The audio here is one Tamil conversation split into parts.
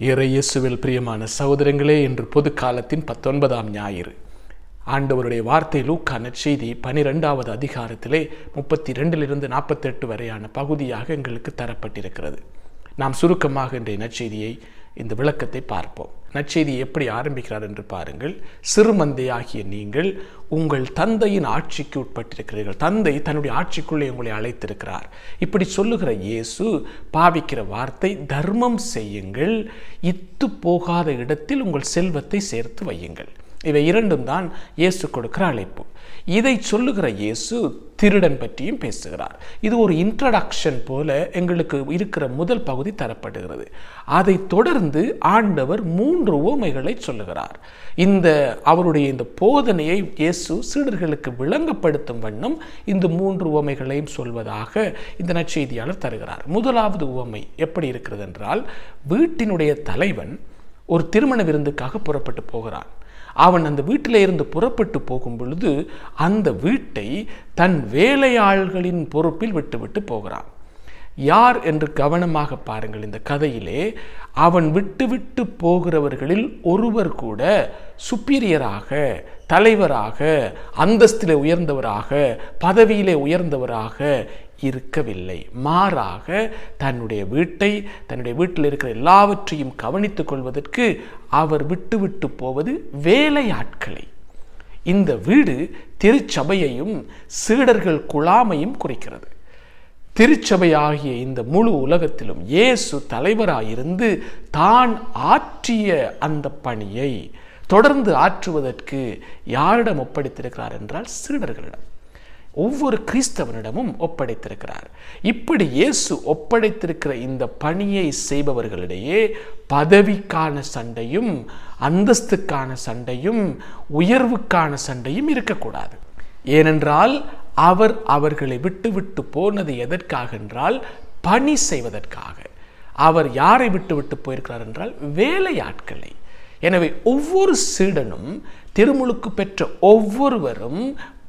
இறையேசுவில் பிரியமான சகோதரங்களே இன்று பொது காலத்தின் பத்தொன்பதாம் ஞாயிறு ஆண்டவருடைய வார்த்தை லூக்கா நற்செய்தி பனிரெண்டாவது அதிகாரத்திலே முப்பத்தி ரெண்டிலிருந்து நாற்பத்தெட்டு வரையான பகுதியாக எங்களுக்கு தரப்பட்டிருக்கிறது நாம் சுருக்கமாக இன்றைய நற்செய்தியை இந்த விளக்கத்தை பார்ப்போம் நற்செய்தி எப்படி ஆரம்பிக்கிறார் என்று பாருங்கள் சிறுமந்தையாகிய நீங்கள் உங்கள் தந்தையின் ஆட்சிக்கு உட்பட்டிருக்கிறீர்கள் தந்தை தன்னுடைய ஆட்சிக்குள்ளே உங்களை அழைத்திருக்கிறார் இப்படி சொல்லுகிற இயேசு பாவிக்கிற வார்த்தை தர்மம் செய்யுங்கள் இத்து போகாத இடத்தில் உங்கள் செல்வத்தை சேர்த்து வையுங்கள் இவை இரண்டும் தான் இயேசு கொடுக்கிற அழைப்பு இதை சொல்லுகிற இயேசு திருடன் பற்றியும் பேசுகிறார் இது ஒரு இன்ட்ரடக்ஷன் போல எங்களுக்கு இருக்கிற முதல் பகுதி தரப்படுகிறது அதை தொடர்ந்து ஆண்டவர் மூன்று உவமைகளை சொல்லுகிறார் இந்த அவருடைய இந்த போதனையை இயேசு சீடர்களுக்கு விளங்கப்படுத்தும் வண்ணம் இந்த மூன்று உவமைகளையும் சொல்வதாக இந்த நற்செய்தியாளர் தருகிறார் முதலாவது உவமை எப்படி இருக்கிறது என்றால் வீட்டினுடைய தலைவன் ஒரு திருமண விருந்துக்காக புறப்பட்டு போகிறான் அவன் அந்த வீட்டிலே இருந்து புறப்பட்டு போகும் பொழுது அந்த வீட்டை தன் வேலையாள்களின் பொறுப்பில் விட்டுவிட்டு போகிறான் யார் என்று கவனமாக பாருங்கள் இந்த கதையிலே அவன் விட்டுவிட்டு போகிறவர்களில் ஒருவர் கூட சுப்பீரியராக தலைவராக அந்தஸ்திலே உயர்ந்தவராக பதவியிலே உயர்ந்தவராக இருக்கவில்லை மாறாக தன்னுடைய வீட்டை தன்னுடைய வீட்டில் இருக்கிற எல்லாவற்றையும் கவனித்துக் கொள்வதற்கு அவர் விட்டு விட்டு போவது வேலையாட்களை இந்த வீடு திருச்சபையையும் சீடர்கள் குழாமையும் குறிக்கிறது திருச்சபையாகிய இந்த முழு உலகத்திலும் இயேசு தலைவராயிருந்து தான் ஆற்றிய அந்த பணியை தொடர்ந்து ஆற்றுவதற்கு யாரிடம் ஒப்படைத்திருக்கிறார் என்றால் சீடர்களிடம் ஒவ்வொரு கிறிஸ்தவனிடமும் ஒப்படைத்திருக்கிறார் இப்படி இயேசு ஒப்படைத்திருக்கிற இந்த பணியை செய்பவர்களிடையே பதவிக்கான சண்டையும் அந்தஸ்துக்கான சண்டையும் உயர்வுக்கான சண்டையும் இருக்கக்கூடாது ஏனென்றால் அவர் அவர்களை விட்டு விட்டு போனது எதற்காக என்றால் பணி செய்வதற்காக அவர் யாரை விட்டு விட்டு போயிருக்கிறார் என்றால் வேலையாட்களை எனவே ஒவ்வொரு சீடனும் திருமுழுக்கு பெற்ற ஒவ்வொருவரும்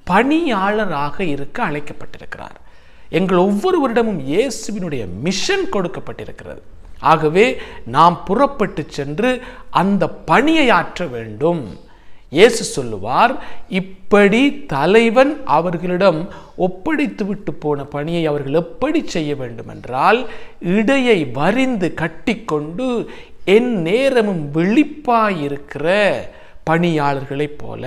பணியாளராக இருக்க அழைக்கப்பட்டிருக்கிறார் எங்கள் ஒவ்வொருவரிடமும் இயேசுவினுடைய மிஷன் கொடுக்கப்பட்டிருக்கிறது ஆகவே நாம் புறப்பட்டு சென்று அந்த பணியை ஆற்ற வேண்டும் இயேசு சொல்லுவார் இப்படி தலைவன் அவர்களிடம் ஒப்படைத்து விட்டு போன பணியை அவர்கள் எப்படி செய்ய வேண்டும் என்றால் இடையை வரிந்து கட்டிக்கொண்டு என் நேரமும் விழிப்பாயிருக்கிற பணியாளர்களைப் போல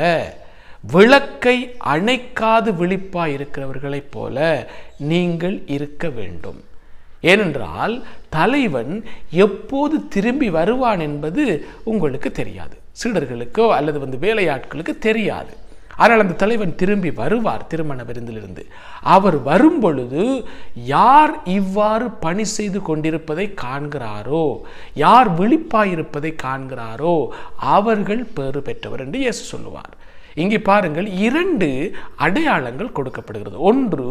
விளக்கை அணைக்காது விழிப்பாய் இருக்கிறவர்களைப் போல நீங்கள் இருக்க வேண்டும் ஏனென்றால் தலைவன் எப்போது திரும்பி வருவான் என்பது உங்களுக்கு தெரியாது சீடர்களுக்கோ அல்லது வந்து வேலையாட்களுக்கு தெரியாது ஆனால் அந்த தலைவன் திரும்பி வருவார் திருமண விருந்திலிருந்து அவர் வரும் பொழுது யார் இவ்வாறு பணி செய்து கொண்டிருப்பதை காண்கிறாரோ யார் விழிப்பாயிருப்பதை காண்கிறாரோ அவர்கள் பெறு பெற்றவர் என்று இயேசு சொல்லுவார் இங்கே பாருங்கள் இரண்டு அடையாளங்கள் கொடுக்கப்படுகிறது ஒன்று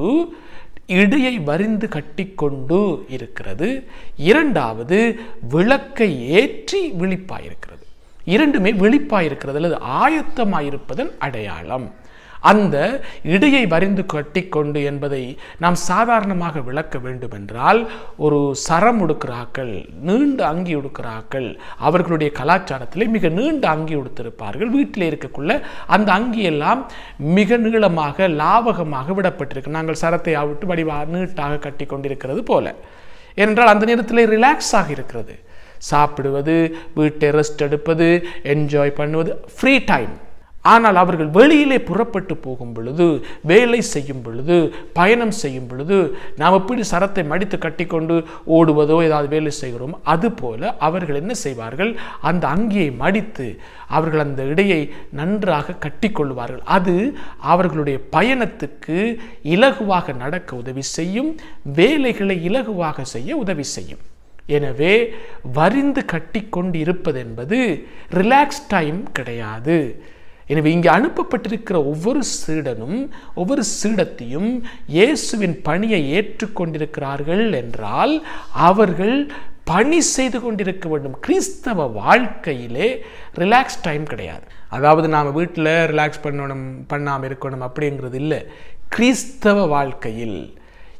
இடையை வரிந்து கட்டிக்கொண்டு இருக்கிறது இரண்டாவது விளக்கை ஏற்றி விழிப்பாயிருக்கிறது இரண்டுமே விழிப்பாயிருக்கிறது அல்லது ஆயத்தமாயிருப்பதன் அடையாளம் அந்த இடையை வரிந்து கட்டிக்கொண்டு என்பதை நாம் சாதாரணமாக விளக்க வேண்டும் என்றால் ஒரு சரம் உடுக்கிறாக்கள் நீண்ட அங்கி உடுக்கிறாக்கள் அவர்களுடைய கலாச்சாரத்திலே மிக நீண்ட அங்கி உடுத்திருப்பார்கள் வீட்டில் இருக்கக்குள்ள அந்த அங்கியெல்லாம் மிக நீளமாக லாவகமாக விடப்பட்டிருக்கு நாங்கள் சரத்தை விட்டு வடிவா நீட்டாக கட்டி கொண்டிருக்கிறது போல ஏனென்றால் அந்த நேரத்தில் ரிலாக்ஸாக இருக்கிறது சாப்பிடுவது வீட்டை ரெஸ்ட் எடுப்பது என்ஜாய் பண்ணுவது ஃப்ரீ டைம் ஆனால் அவர்கள் வெளியிலே புறப்பட்டு போகும் பொழுது வேலை செய்யும் பொழுது பயணம் செய்யும் பொழுது நாம் எப்படி சரத்தை மடித்து கட்டிக்கொண்டு ஓடுவதோ ஏதாவது வேலை செய்கிறோம் அதுபோல அவர்கள் என்ன செய்வார்கள் அந்த அங்கியை மடித்து அவர்கள் அந்த இடையை நன்றாக கட்டிக்கொள்வார்கள் அது அவர்களுடைய பயணத்துக்கு இலகுவாக நடக்க உதவி செய்யும் வேலைகளை இலகுவாக செய்ய உதவி செய்யும் எனவே வரிந்து கட்டி கொண்டு இருப்பது என்பது ரிலாக்ஸ் டைம் கிடையாது எனவே இங்கே அனுப்பப்பட்டிருக்கிற ஒவ்வொரு சீடனும் ஒவ்வொரு சீடத்தையும் இயேசுவின் பணியை ஏற்றுக்கொண்டிருக்கிறார்கள் என்றால் அவர்கள் பணி செய்து கொண்டிருக்க வேண்டும் கிறிஸ்தவ வாழ்க்கையிலே ரிலாக்ஸ் டைம் கிடையாது அதாவது நாம் வீட்டில் ரிலாக்ஸ் பண்ணணும் பண்ணாமல் இருக்கணும் அப்படிங்கிறது இல்லை கிறிஸ்தவ வாழ்க்கையில்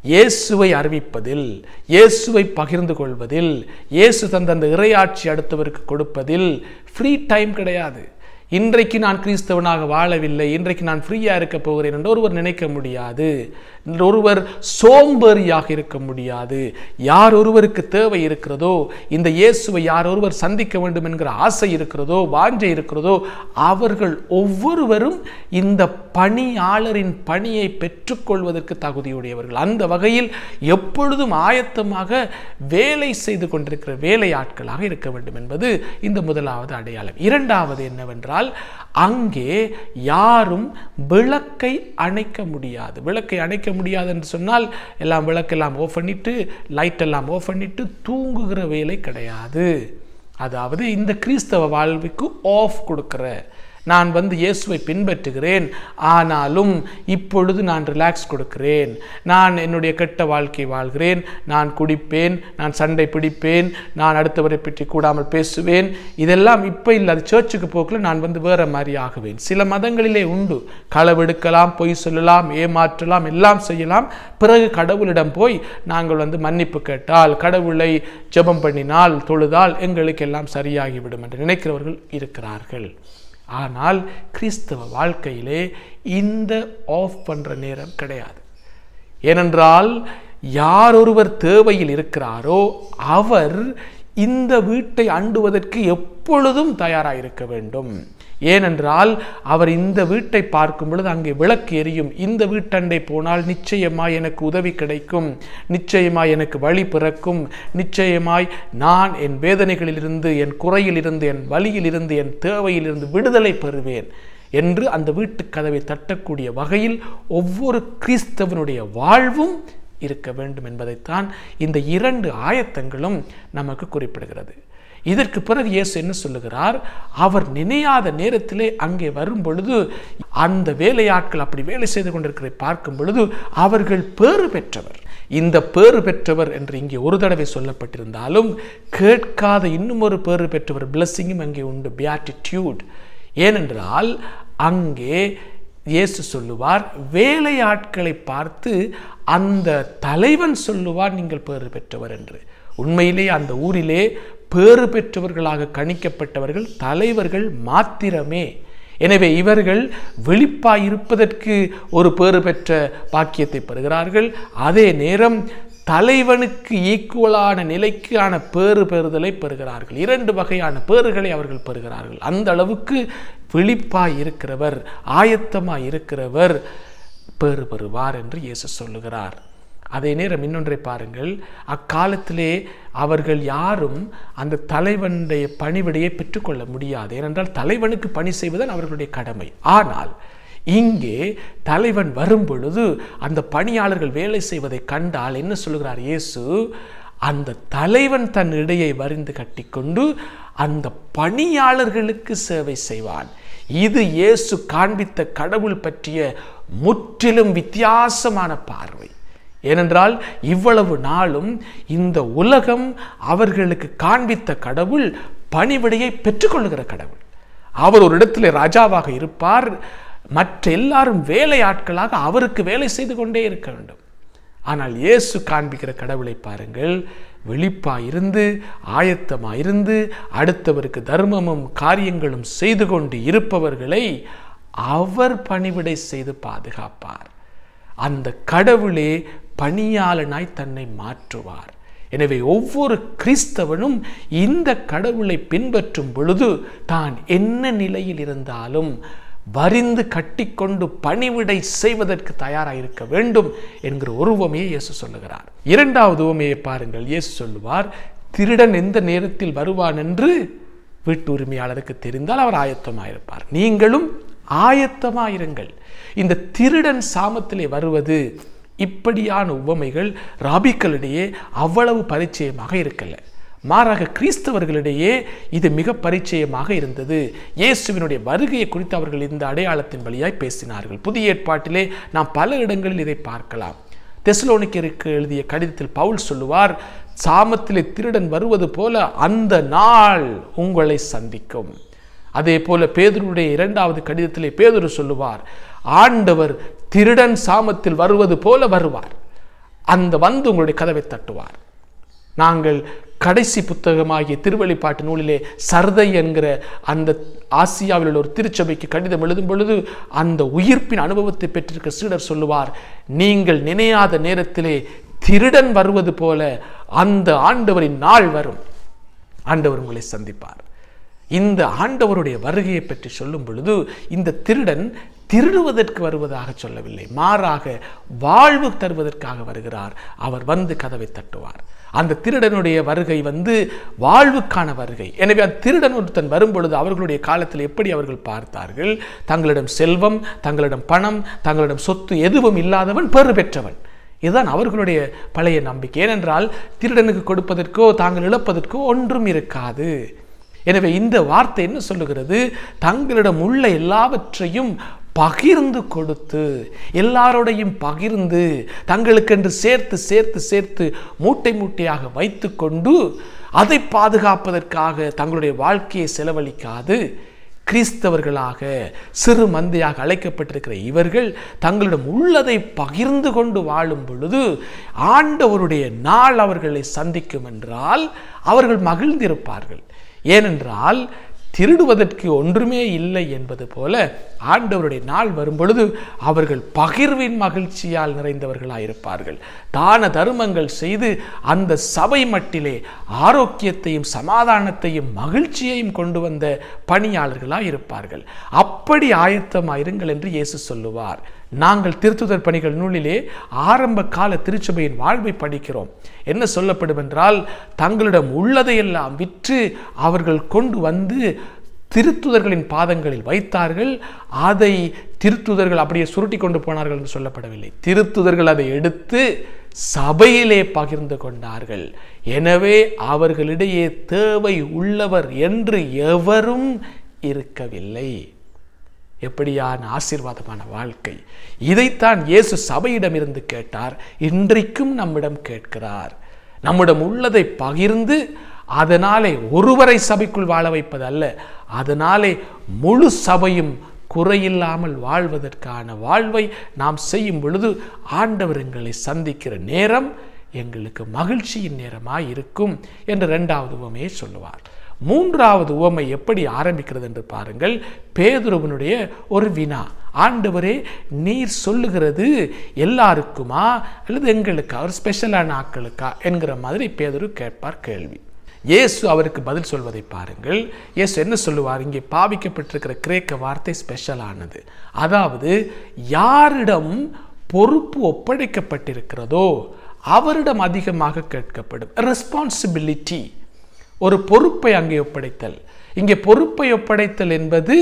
இயேசுவை அறிவிப்பதில் இயேசுவை பகிர்ந்து கொள்வதில் இயேசு தந்த அந்த இறையாட்சி அடுத்தவருக்கு கொடுப்பதில் ஃப்ரீ டைம் கிடையாது இன்றைக்கு நான் கிறிஸ்தவனாக வாழவில்லை இன்றைக்கு நான் ஃப்ரீயாக இருக்க போகிறேன் என்று ஒருவர் நினைக்க முடியாது ஒருவர் சோம்பேறியாக இருக்க முடியாது யார் ஒருவருக்கு தேவை இருக்கிறதோ இந்த இயேசுவை யார் ஒருவர் சந்திக்க வேண்டும் என்கிற ஆசை இருக்கிறதோ வாஞ்சை இருக்கிறதோ அவர்கள் ஒவ்வொருவரும் இந்த பணியாளரின் பணியை பெற்றுக்கொள்வதற்கு தகுதியுடையவர்கள் அந்த வகையில் எப்பொழுதும் ஆயத்தமாக வேலை செய்து கொண்டிருக்கிற வேலையாட்களாக இருக்க வேண்டும் என்பது இந்த முதலாவது அடையாளம் இரண்டாவது என்னவென்றால் அங்கே யாரும் விளக்கை அணைக்க முடியாது விளக்கை அணைக்க முடியாது என்று சொன்னால் எல்லாம் விளக்கெல்லாம் ஆஃப் பண்ணிட்டு லைட் எல்லாம் ஆஃப் பண்ணிட்டு தூங்குகிற வேலை கிடையாது அதாவது இந்த கிறிஸ்தவ வாழ்வுக்கு ஆஃப் கொடுக்கிற நான் வந்து இயேசுவை பின்பற்றுகிறேன் ஆனாலும் இப்பொழுது நான் ரிலாக்ஸ் கொடுக்கிறேன் நான் என்னுடைய கெட்ட வாழ்க்கை வாழ்கிறேன் நான் குடிப்பேன் நான் சண்டை பிடிப்பேன் நான் அடுத்தவரை பற்றி கூடாமல் பேசுவேன் இதெல்லாம் இப்போ இல்லை அது சர்ச்சுக்கு போக்கில் நான் வந்து வேற மாதிரி ஆகுவேன் சில மதங்களிலே உண்டு களவெடுக்கலாம் பொய் சொல்லலாம் ஏமாற்றலாம் எல்லாம் செய்யலாம் பிறகு கடவுளிடம் போய் நாங்கள் வந்து மன்னிப்பு கேட்டால் கடவுளை ஜெபம் பண்ணினால் தொழுதால் எங்களுக்கு எல்லாம் சரியாகிவிடும் என்று நினைக்கிறவர்கள் இருக்கிறார்கள் ஆனால் கிறிஸ்தவ வாழ்க்கையிலே இந்த ஆஃப் பண்ணுற நேரம் கிடையாது ஏனென்றால் யார் ஒருவர் தேவையில் இருக்கிறாரோ அவர் இந்த வீட்டை அண்டுவதற்கு எப்பொழுதும் தயாராக இருக்க வேண்டும் ஏனென்றால் அவர் இந்த வீட்டை பார்க்கும் பொழுது அங்கே விளக்கு எரியும் இந்த வீட்டண்டை போனால் நிச்சயமாய் எனக்கு உதவி கிடைக்கும் நிச்சயமாய் எனக்கு வழி பிறக்கும் நிச்சயமாய் நான் என் வேதனைகளிலிருந்து என் குறையிலிருந்து என் வழியிலிருந்து என் தேவையிலிருந்து விடுதலை பெறுவேன் என்று அந்த வீட்டு கதவை தட்டக்கூடிய வகையில் ஒவ்வொரு கிறிஸ்தவனுடைய வாழ்வும் இருக்க வேண்டும் என்பதைத்தான் இந்த இரண்டு ஆயத்தங்களும் நமக்கு குறிப்பிடுகிறது இதற்கு பிறகு இயேசு என்ன சொல்லுகிறார் அவர் நினையாத நேரத்திலே அங்கே வரும் பொழுது அந்த வேலையாட்கள் அப்படி வேலை செய்து கொண்டிருக்கிறதை பார்க்கும் பொழுது அவர்கள் பேறு பெற்றவர் இந்த பேறு பெற்றவர் என்று இங்கே ஒரு தடவை சொல்லப்பட்டிருந்தாலும் கேட்காத இன்னும் ஒரு பேறு பெற்றவர் பிளஸ்ஸிங்கும் அங்கே உண்டு பியாட்டிடியூட் ஏனென்றால் அங்கே இயேசு சொல்லுவார் வேலையாட்களை பார்த்து அந்த தலைவன் சொல்லுவார் நீங்கள் பேறு பெற்றவர் என்று உண்மையிலே அந்த ஊரிலே பேறு பெற்றவர்களாக கணிக்கப்பட்டவர்கள் தலைவர்கள் மாத்திரமே எனவே இவர்கள் வெளிப்பாய் இருப்பதற்கு ஒரு பேறு பெற்ற பாக்கியத்தை பெறுகிறார்கள் அதே நேரம் தலைவனுக்கு ஈக்குவலான நிலைக்கான பேறு பெறுதலை பெறுகிறார்கள் இரண்டு வகையான பேறுகளை அவர்கள் பெறுகிறார்கள் அந்த அளவுக்கு விழிப்பாய் இருக்கிறவர் ஆயத்தமாய் இருக்கிறவர் பேறு பெறுவார் என்று இயேசு சொல்லுகிறார் அதே நேரம் இன்னொன்றை பாருங்கள் அக்காலத்திலே அவர்கள் யாரும் அந்த தலைவனுடைய பணிவிடையை பெற்றுக்கொள்ள முடியாது ஏனென்றால் தலைவனுக்கு பணி செய்வதுதான் அவர்களுடைய கடமை ஆனால் இங்கே தலைவன் வரும் பொழுது அந்த பணியாளர்கள் வேலை செய்வதை கண்டால் என்ன சொல்லுகிறார் இயேசு அந்த தலைவன் தன் இடையை வரிந்து கட்டிக்கொண்டு அந்த பணியாளர்களுக்கு சேவை செய்வான் இது இயேசு காண்பித்த கடவுள் பற்றிய முற்றிலும் வித்தியாசமான பார்வை ஏனென்றால் இவ்வளவு நாளும் இந்த உலகம் அவர்களுக்கு காண்பித்த கடவுள் பணிவிடையை பெற்றுக்கொள்ளுகிற கடவுள் அவர் ஒரு இடத்துல ராஜாவாக இருப்பார் மற்ற எல்லாரும் வேலையாட்களாக அவருக்கு வேலை செய்து கொண்டே இருக்க வேண்டும் ஆனால் இயேசு காண்பிக்கிற கடவுளை பாருங்கள் விழிப்பாக இருந்து ஆயத்தமாக இருந்து அடுத்தவருக்கு தர்மமும் காரியங்களும் செய்து கொண்டு இருப்பவர்களை அவர் பணிவிடை செய்து பாதுகாப்பார் அந்த கடவுளே பணியாளனாய் தன்னை மாற்றுவார் எனவே ஒவ்வொரு கிறிஸ்தவனும் இந்த கடவுளை பின்பற்றும் பொழுது தான் என்ன நிலையில் இருந்தாலும் வரிந்து கட்டிக்கொண்டு பணிவிடை செய்வதற்கு தயாராக இருக்க வேண்டும் என்கிற ஒரு உவமையை இயேசு சொல்லுகிறார் இரண்டாவது உவமையை பாருங்கள் இயேசு சொல்லுவார் திருடன் எந்த நேரத்தில் வருவான் என்று வீட்டு உரிமையாளருக்கு தெரிந்தால் அவர் ஆயத்தமாயிருப்பார் நீங்களும் ஆயத்தமாயிருங்கள் இந்த திருடன் சாமத்திலே வருவது இப்படியான உவமைகள் ராபிக்களிடையே அவ்வளவு பரிச்சயமாக இருக்கல மாறாக கிறிஸ்தவர்களிடையே இது மிக பரிச்சயமாக இருந்தது இயேசுவினுடைய வருகையை குறித்து அவர்கள் இந்த அடையாளத்தின் வழியாய் பேசினார்கள் புதிய ஏற்பாட்டிலே நாம் பல இடங்களில் இதை பார்க்கலாம் தெசலோனிக்கருக்கு எழுதிய கடிதத்தில் பவுல் சொல்லுவார் சாமத்திலே திருடன் வருவது போல அந்த நாள் உங்களை சந்திக்கும் அதே போல பேதுருடைய இரண்டாவது கடிதத்திலே பேதுரு சொல்லுவார் ஆண்டவர் திருடன் சாமத்தில் வருவது போல வருவார் அந்த வந்து உங்களுடைய கதவை தட்டுவார் நாங்கள் கடைசி புத்தகமாகிய திருவெளிப்பாட்டு நூலிலே சர்தை என்கிற அந்த ஆசியாவில் உள்ள ஒரு திருச்சபைக்கு கடிதம் எழுதும் பொழுது அந்த உயிர்ப்பின் அனுபவத்தை பெற்றிருக்கிற சீடர் சொல்லுவார் நீங்கள் நினையாத நேரத்திலே திருடன் வருவது போல அந்த ஆண்டவரின் நாள் வரும் ஆண்டவர் உங்களை சந்திப்பார் இந்த ஆண்டவருடைய வருகையை பற்றி சொல்லும் பொழுது இந்த திருடன் திருடுவதற்கு வருவதாக சொல்லவில்லை மாறாக வாழ்வு தருவதற்காக வருகிறார் அவர் வந்து கதவை தட்டுவார் அந்த திருடனுடைய வருகை வந்து வாழ்வுக்கான வருகை எனவே அந்த திருடன் ஒருத்தன் வரும்பொழுது அவர்களுடைய காலத்தில் எப்படி அவர்கள் பார்த்தார்கள் தங்களிடம் செல்வம் தங்களிடம் பணம் தங்களிடம் சொத்து எதுவும் இல்லாதவன் பெறு பெற்றவன் இதுதான் அவர்களுடைய பழைய நம்பிக்கை ஏனென்றால் திருடனுக்கு கொடுப்பதற்கோ தாங்கள் இழப்பதற்கோ ஒன்றும் இருக்காது எனவே இந்த வார்த்தை என்ன சொல்லுகிறது தங்களிடம் உள்ள எல்லாவற்றையும் பகிர்ந்து கொடுத்து எல்லாரோடையும் பகிர்ந்து தங்களுக்கென்று சேர்த்து சேர்த்து சேர்த்து மூட்டை மூட்டையாக வைத்துக்கொண்டு அதை பாதுகாப்பதற்காக தங்களுடைய வாழ்க்கையை செலவழிக்காது கிறிஸ்தவர்களாக சிறு மந்தையாக அழைக்கப்பட்டிருக்கிற இவர்கள் தங்களிடம் உள்ளதை பகிர்ந்து கொண்டு வாழும் பொழுது ஆண்டவருடைய நாள் அவர்களை சந்திக்கும் என்றால் அவர்கள் மகிழ்ந்திருப்பார்கள் ஏனென்றால் திருடுவதற்கு ஒன்றுமே இல்லை என்பது போல ஆண்டவருடைய நாள் வரும்பொழுது அவர்கள் பகிர்வின் மகிழ்ச்சியால் நிறைந்தவர்களாயிருப்பார்கள் தான தருமங்கள் செய்து அந்த சபை மட்டிலே ஆரோக்கியத்தையும் சமாதானத்தையும் மகிழ்ச்சியையும் கொண்டு வந்த பணியாளர்களாக இருப்பார்கள் அப்படி ஆயத்தமாயிருங்கள் என்று இயேசு சொல்லுவார் நாங்கள் திருத்துதர் பணிகள் நூலிலே ஆரம்ப கால திருச்சபையின் வாழ்வை படிக்கிறோம் என்ன சொல்லப்படும் என்றால் தங்களிடம் உள்ளதையெல்லாம் விற்று அவர்கள் கொண்டு வந்து திருத்துதர்களின் பாதங்களில் வைத்தார்கள் அதை திருத்துதர்கள் அப்படியே சுருட்டி கொண்டு போனார்கள் என்று சொல்லப்படவில்லை திருத்துதர்கள் அதை எடுத்து சபையிலே பகிர்ந்து கொண்டார்கள் எனவே அவர்களிடையே தேவை உள்ளவர் என்று எவரும் இருக்கவில்லை எப்படியான ஆசீர்வாதமான வாழ்க்கை இதைத்தான் இயேசு சபையிடமிருந்து கேட்டார் இன்றைக்கும் நம்மிடம் கேட்கிறார் நம்மிடம் உள்ளதை பகிர்ந்து அதனாலே ஒருவரை சபைக்குள் வாழ வைப்பது அல்ல அதனாலே முழு சபையும் குறையில்லாமல் வாழ்வதற்கான வாழ்வை நாம் செய்யும் பொழுது ஆண்டவர் எங்களை சந்திக்கிற நேரம் எங்களுக்கு மகிழ்ச்சியின் நேரமாய் இருக்கும் என்று இரண்டாவது உவமையை சொல்லுவார் மூன்றாவது உவமை எப்படி ஆரம்பிக்கிறது என்று பாருங்கள் பேதுருவனுடைய ஒரு வினா ஆண்டவரே நீர் சொல்லுகிறது எல்லாருக்குமா அல்லது எங்களுக்கா ஒரு ஸ்பெஷலான ஆட்களுக்கா என்கிற மாதிரி பேதுரு கேட்பார் கேள்வி இயேசு அவருக்கு பதில் சொல்வதை பாருங்கள் இயேசு என்ன சொல்லுவார் இங்கே பாவிக்கப்பட்டிருக்கிற கிரேக்க வார்த்தை ஸ்பெஷலானது அதாவது யாரிடம் பொறுப்பு ஒப்படைக்கப்பட்டிருக்கிறதோ அவரிடம் அதிகமாக கேட்கப்படும் ரெஸ்பான்சிபிலிட்டி ஒரு பொறுப்பை அங்கே ஒப்படைத்தல் இங்கே பொறுப்பை ஒப்படைத்தல் என்பது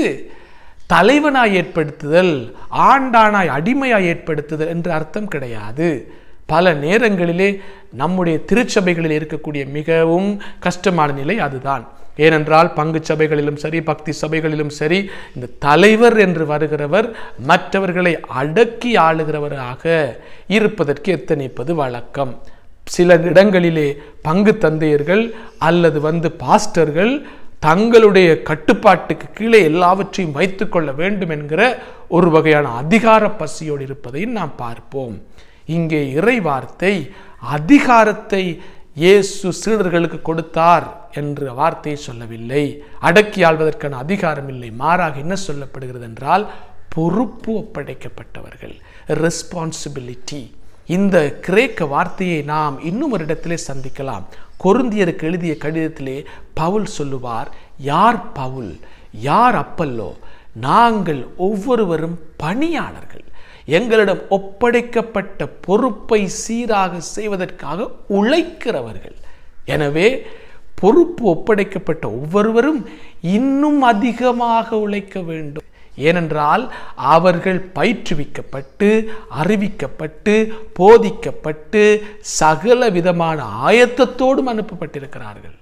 தலைவனாய் ஏற்படுத்துதல் ஆண்டானாய் அடிமையாய் ஏற்படுத்துதல் என்று அர்த்தம் கிடையாது பல நேரங்களிலே நம்முடைய திருச்சபைகளில் இருக்கக்கூடிய மிகவும் கஷ்டமான நிலை அதுதான் ஏனென்றால் பங்கு சபைகளிலும் சரி பக்தி சபைகளிலும் சரி இந்த தலைவர் என்று வருகிறவர் மற்றவர்களை அடக்கி ஆளுகிறவராக இருப்பதற்கு எத்தனைப்பது வழக்கம் சில இடங்களிலே பங்கு தந்தையர்கள் அல்லது வந்து பாஸ்டர்கள் தங்களுடைய கட்டுப்பாட்டுக்கு கீழே எல்லாவற்றையும் வைத்துக்கொள்ள வேண்டும் என்கிற ஒரு வகையான அதிகார பசியோடு இருப்பதையும் நாம் பார்ப்போம் இங்கே இறை வார்த்தை அதிகாரத்தை இயேசு சீடர்களுக்கு கொடுத்தார் என்று வார்த்தையை சொல்லவில்லை அடக்கி ஆள்வதற்கான அதிகாரம் இல்லை மாறாக என்ன சொல்லப்படுகிறது என்றால் பொறுப்பு ஒப்படைக்கப்பட்டவர்கள் ரெஸ்பான்சிபிலிட்டி இந்த கிரேக்க வார்த்தையை நாம் இன்னும் ஒரு இடத்திலே சந்திக்கலாம் கொருந்தியருக்கு எழுதிய கடிதத்திலே பவுல் சொல்லுவார் யார் பவுல் யார் அப்பல்லோ நாங்கள் ஒவ்வொருவரும் பணியாளர்கள் எங்களிடம் ஒப்படைக்கப்பட்ட பொறுப்பை சீராக செய்வதற்காக உழைக்கிறவர்கள் எனவே பொறுப்பு ஒப்படைக்கப்பட்ட ஒவ்வொருவரும் இன்னும் அதிகமாக உழைக்க வேண்டும் ஏனென்றால் அவர்கள் பயிற்றுவிக்கப்பட்டு அறிவிக்கப்பட்டு போதிக்கப்பட்டு சகல விதமான ஆயத்தத்தோடும் அனுப்பப்பட்டிருக்கிறார்கள்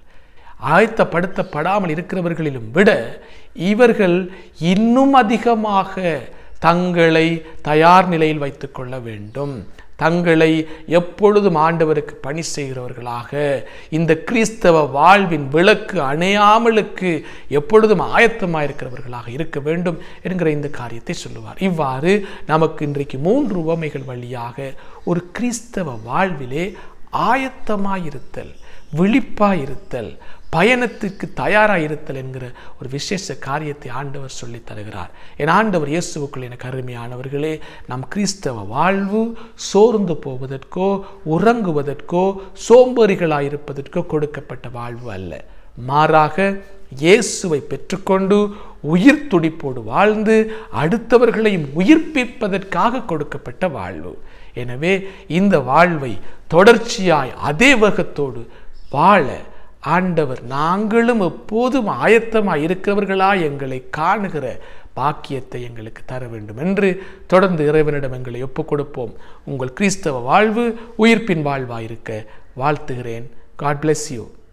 ஆயத்தப்படுத்தப்படாமல் இருக்கிறவர்களிலும் விட இவர்கள் இன்னும் அதிகமாக தங்களை தயார் நிலையில் வைத்துக்கொள்ள வேண்டும் தங்களை எப்பொழுதும் ஆண்டவருக்கு பணி செய்கிறவர்களாக இந்த கிறிஸ்தவ வாழ்வின் விளக்கு அணையாமலுக்கு எப்பொழுதும் ஆயத்தமாயிருக்கிறவர்களாக இருக்க வேண்டும் என்கிற இந்த காரியத்தை சொல்லுவார் இவ்வாறு நமக்கு இன்றைக்கு மூன்று உவமைகள் வழியாக ஒரு கிறிஸ்தவ வாழ்விலே ஆயத்தமாயிருத்தல் விழிப்பாயிருத்தல் பயணத்துக்கு தயாராயிருத்தல் என்கிற ஒரு விசேஷ காரியத்தை ஆண்டவர் சொல்லி தருகிறார் என் ஆண்டவர் இயேசுவுக்குள் எனக்கு அருமையானவர்களே நம் கிறிஸ்தவ வாழ்வு சோர்ந்து போவதற்கோ உறங்குவதற்கோ சோம்பேறிகளாயிருப்பதற்கோ கொடுக்கப்பட்ட வாழ்வு அல்ல மாறாக இயேசுவை பெற்றுக்கொண்டு உயிர் துடிப்போடு வாழ்ந்து அடுத்தவர்களையும் உயிர்ப்பிப்பதற்காக கொடுக்கப்பட்ட வாழ்வு எனவே இந்த வாழ்வை தொடர்ச்சியாய் அதே வேகத்தோடு வாழ ஆண்டவர் நாங்களும் எப்போதும் ஆயத்தமாய் இருக்கிறவர்களா எங்களை காணுகிற பாக்கியத்தை எங்களுக்கு தர வேண்டும் என்று தொடர்ந்து இறைவனிடம் எங்களை ஒப்புக் கொடுப்போம் உங்கள் கிறிஸ்தவ வாழ்வு உயிர்ப்பின் வாழ்வாயிருக்க வாழ்த்துகிறேன் காட் bless யூ